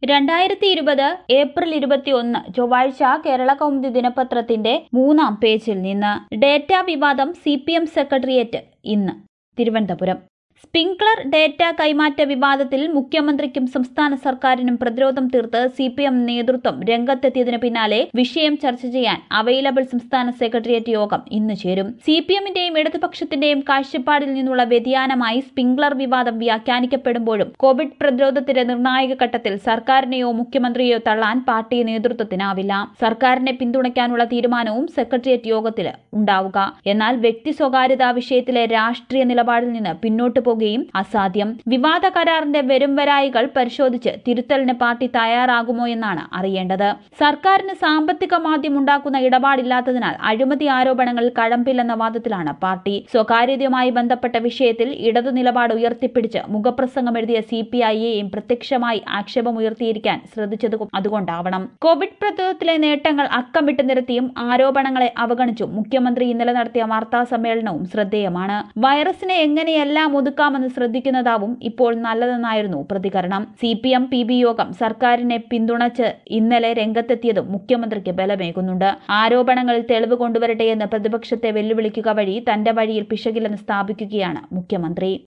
രണ്ടായിരത്തി ഇരുപത് ഏപ്രിൽ ഇരുപത്തിയൊന്ന് ചൊവ്വാഴ്ച കേരള കൗമുദി ദിനപത്രത്തിന്റെ മൂന്നാം പേജിൽ നിന്ന് ഡേറ്റ വിവാദം സി പി എം സെക്രട്ടേറിയറ്റ് ഇന്ന് തിരുവനന്തപുരം സ്പ്രിംഗ്ലർ ഡേറ്റ കൈമാറ്റ വിവാദത്തിൽ മുഖ്യമന്ത്രിക്കും സംസ്ഥാന സർക്കാരിനും പ്രതിരോധം തീർത്ത് സി പി എം നേതൃത്വം രംഗത്തെത്തിയതിനു പിന്നാലെ വിഷയം ചർച്ച ചെയ്യാൻ അവൈലബിൾ സംസ്ഥാന സെക്രട്ടേറിയറ്റ് യോഗം ഇന്ന് ചേരും സി പി എമ്മിന്റെയും ഇടതുപക്ഷത്തിന്റെയും കാഴ്ചപ്പാടിൽ നിന്നുള്ള വ്യതിയാനമായി സ്പ്രിംഗ്ലർ വിവാദം വ്യാഖ്യാനിക്കപ്പെടുമ്പോഴും കോവിഡ് പ്രതിരോധത്തിന്റെ നിർണായക ഘട്ടത്തിൽ സർക്കാരിനെയോ മുഖ്യമന്ത്രിയെയോ തള്ളാൻ പാർട്ടി നേതൃത്വത്തിനാവില്ല സർക്കാരിനെ പിന്തുണയ്ക്കാനുള്ള തീരുമാനവും സെക്രട്ടേറിയറ്റ് യോഗത്തിൽ ഉണ്ടാവുക എന്നാൽ വ്യക്തി സ്വകാര്യതാ വിഷയത്തിലെ രാഷ്ട്രീയ നിലപാടിൽ നിന്ന് പിന്നോട്ട് പോകുകയും അസാധ്യം വിവാദ കരാറിന്റെ വരും വരായികൾ പരിശോധിച്ച് തിരുത്തലിന് പാർട്ടി തയ്യാറാകുമോ എന്നാണ് അറിയേണ്ടത് സർക്കാരിന് സാമ്പത്തിക മാന്ദ്യം ഉണ്ടാക്കുന്ന ഇടപാടില്ലാത്തതിനാൽ അഴിമതി ആരോപണങ്ങളിൽ കഴമ്പില്ലെന്ന വാദത്തിലാണ് പാർട്ടി സ്വകാര്യതയുമായി ബന്ധപ്പെട്ട വിഷയത്തിൽ ഇടതു നിലപാട് ഉയർത്തിപ്പിടിച്ച് മുഖപ്രസംഗം എഴുതിയ സി പി ഐയെയും പ്രത്യക്ഷമായി ആക്ഷേപമുയർത്തിയിരിക്കാൻ ശ്രദ്ധിച്ചത് അതുകൊണ്ടാവണം കോവിഡ് പ്രതിരോധത്തിലെ നേട്ടങ്ങൾ അക്കമിട്ട് നിരത്തിയും ആരോപണങ്ങളെ അവഗണിച്ചും മുഖ്യമന്ത്രി ഇന്നലെ നടത്തിയ വാർത്താ സമ്മേളനവും ശ്രദ്ധേയമാണ് വൈറസിനെ എങ്ങനെയെല്ലാം ഒതുക്കാമെന്ന് ശ്രദ്ധിക്കുന്നതാവും ഇപ്പോൾ നല്ലതെന്നായിരുന്നു പ്രതികരണം C P M P B യോഗം സർക്കാരിനെ പിന്തുണച്ച് ഇന്നലെ രംഗത്തെത്തിയതും മുഖ്യമന്ത്രിക്ക് ബലമേകുന്നുണ്ട് ആരോപണങ്ങളിൽ തെളിവ് കൊണ്ടുവരട്ടെയെന്ന് പ്രതിപക്ഷത്തെ വെല്ലുവിളിക്കുക വഴി തന്റെ വഴിയിൽ പിശകില്ലെന്ന് സ്ഥാപിക്കുകയാണ് മുഖ്യമന്ത്രി